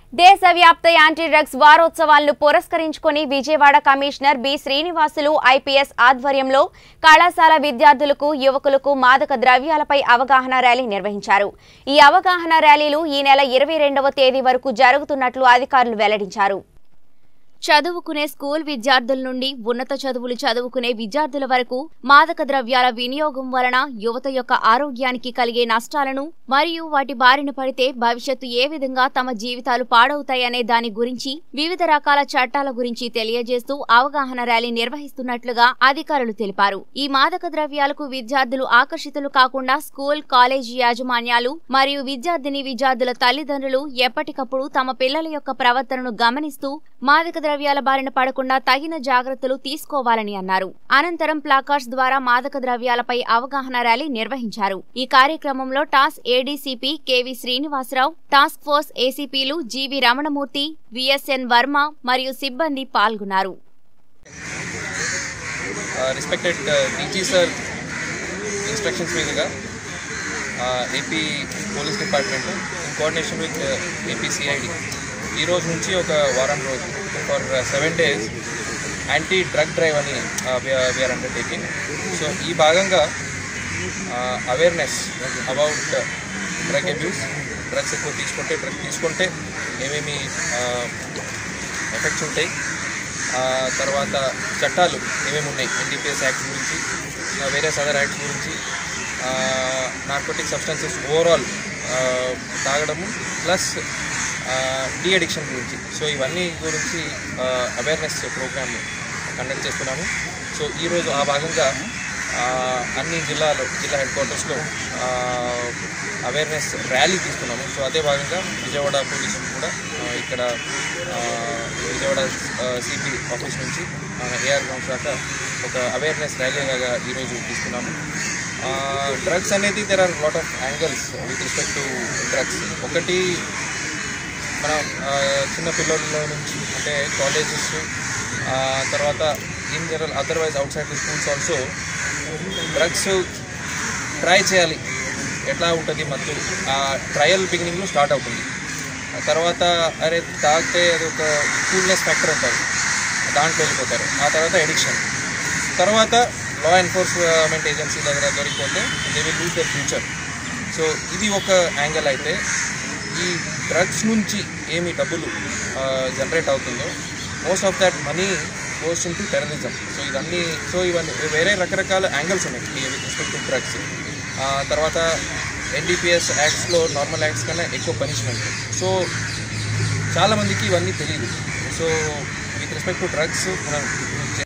దేశవ్యాప్త anti drugs వారోత్సవాలను పురస్కరించుకొని Vijayawada commissioner B Srinivasulu IPS ఆధ్వర్యంలో కళాశాల విద్యార్థులకు యువకులకు మాదక ద్రవ్యాలపై అవగాహన ర్యాలీ నిర్వహించారు ఈ అవగాహన ర్యాలీలు ఈ నెల ఇరవై రెండవ తేదీ వరకు జరుగుతున్నట్లు అధికారులు వెల్లడించారు చదువుకునే స్కూల్ విద్యార్థుల నుండి ఉన్నత చదువులు చదువుకునే విద్యార్థుల వరకు మాదక ద్రవ్యాల వినియోగం వలన యువత యొక్క ఆరోగ్యానికి కలిగే నష్టాలను మరియు వాటి బారిన పడితే భవిష్యత్తు ఏ విధంగా తమ జీవితాలు పాడవుతాయనే దాని గురించి వివిధ రకాల చట్టాల గురించి తెలియజేస్తూ అవగాహన ర్యాలీ నిర్వహిస్తున్నట్లుగా అధికారులు తెలిపారు ఈ మాదక ద్రవ్యాలకు విద్యార్థులు ఆకర్షితులు కాకుండా స్కూల్ కాలేజీ యాజమాన్యాలు మరియు విద్యార్థిని విద్యార్థుల తల్లిదండ్రులు ఎప్పటికప్పుడు తమ పిల్లల యొక్క ప్రవర్తనను గమనిస్తూ మాదక ద్రవ్యాల బారిన పడకుండా తగిన జాగ్రత్తలు తీసుకోవాలని అన్నారు అనంతరం ప్లాకార్డ్స్ ద్వారా మాదక ద్రవ్యాలపై అవగాహన ర్యాలీ నిర్వహించారు ఈ కార్యక్రమంలో టాస్ ADCP KV Srinivasarao task force ఏసీపీలు జీవి రమణమూర్తి విఎస్ఎన్ వర్మ మరియు సిబ్బంది పాల్గొన్నారు రెస్పెక్టెడ్ డీజీ సార్ ఇన్స్ట్రక్షన్స్ మీదుగా AP police department in coordination with AP CID ఈ రోజు నుంచి ఒక వారం రోజు for seven days anti drug drive అని వీఆర్ అండర్టేకింగ్ సో ఈ భాగంగా awareness about drug abuse drugs ఎక్కువ తీసుకుంటే డ్రగ్ తీసుకుంటే ఏమేమి ఎఫెక్ట్స్ ఉంటాయి ఆ తర్వాత చట్టాలు ఏమేమి ఉన్నాయి ఎన్డీపీఎస్ యాక్ట్ గురించి వేరే అదర్ యాక్ట్స్ గురించి నార్కోటిక్ సబ్స్టెన్సెస్ ఓవరాల్ తాగడము ప్లస్ డీ అడిక్షన్ గురించి సో ఇవన్నీ గురించి అవేర్నెస్ ప్రోగ్రామ్ కండక్ట్ చేస్తున్నాము సో ఈరోజు ఆ భాగంగా ఆ, అన్ని జిల్లాలో జిల్లా హెడ్ క్వార్టర్స్లో అవేర్నెస్ ర్యాలీ తీసుకున్నాము సో అదే భాగంగా విజయవాడ పోలీసులు కూడా ఆ, ఇక్కడ ఆ, విజయవాడ సిపి ఆఫీస్ నుంచి ఏఆర్ గ్రౌండ్ శాఖ ఒక అవేర్నెస్ ర్యాలీ లాగా ఈరోజు తీసుకున్నాము డ్రగ్స్ అనేది there are lot of angles with respect to drugs ఒకటి మన ఆ, చిన్న పిల్లల నుంచి అంటే కాలేజెస్ తర్వాత in general otherwise outside the schools also drugs try చేయాలి ఎట్లా ఉంటుంది మత్తు ఆ ట్రయల్ బిగినింగ్లో స్టార్ట్ అవుతుంది ఆ తర్వాత అరే తాగితే అది ఒక కూల్నెస్ ఫ్యాక్టర్ ఉంటుంది దాంట్లో వెళ్ళిపోతారు ఆ తర్వాత ఎడిక్షన్ తర్వాత లా ఎన్ఫోర్స్మెంట్ ఏజెన్సీ దగ్గర దొరికిపోతే they will lose their future so ఇది ఒక యాంగిల్ అయితే ఈ డ్రగ్స్ నుంచి ఏమి డబ్బులు జనరేట్ అవుతుందో most of that money goes into terrorism so ఇవన్నీ సో ఇవన్నీ వేరే రకరకాల యాంగిల్స్ ఉన్నాయి ఈ విత్ రెస్పెక్ట్ టు డ్రగ్స్ తర్వాత ఎన్డీపీఎస్ యాక్ట్స్లో నార్మల్ యాక్ట్స్ కన్నా ఎక్కువ పనిష్మెంట్ సో చాలామందికి ఇవన్నీ తెలియదు so with respect to drugs మనం